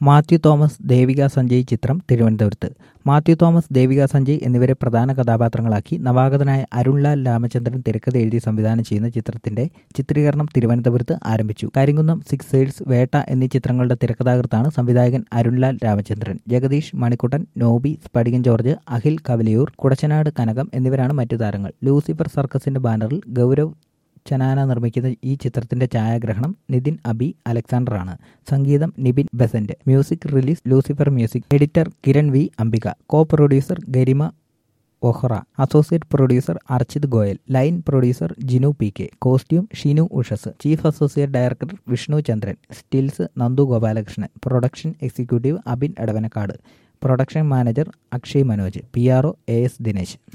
Mathew Thomas Devika Sanjay ചിത്രം തിരുവനന്തപുരത്ത് Mathew Thomas Devika Sanjay എന്നിവരെ പ്രധാന കഥാപാത്രങ്ങളാക്കി നവാഗതനായ അരുൺലാൽ രാമചന്ദ്രൻ തിരക്കഥ എഴുതി സംവിധാനം ചെയ്യുന്ന ചിത്രത്തിന്റെ ചിത്രീകരണം തിരുവനന്തപുരത്ത് ആരംഭിച്ചു കരിങ്കുന്നം സിക്സ് സെയിൽസ് വേട്ട എന്നീ ചിത്രങ്ങളുടെ തിരക്കഥാകൃത്താണ് സംവിധായകൻ അരുൺലാൽ രാമചന്ദ്രൻ ജഗദീഷ് മണിക്കുട്ടൻ നോബി സ്പടികൻ ജോർജ് അഖിൽ കവലിയൂർ കുടച്ചനാട് കനകം എന്നിവരാണ് മറ്റു താരങ്ങൾ ലൂസിഫർ സർക്കസിന്റെ ബാനറിൽ ഗൗരവ് ചനാന നിർമ്മിക്കുന്ന ഈ ചിത്രത്തിന്റെ ഛായാഗ്രഹണം നിതിൻ അബി അലക്സാണ്ടർ ആണ് സംഗീതം Nibin Besant music release Lucifer music editor Kiran V Ambika co producer Garima Ohra associate producer Archit Goyal line producer Jinu P K costume Shinu Ushas chief associate director Vishnu Chandran stills Nandu Gopalakrishnan production executive Abin Edavanakkad production manager Akshay Manoj P R O A S Dinesh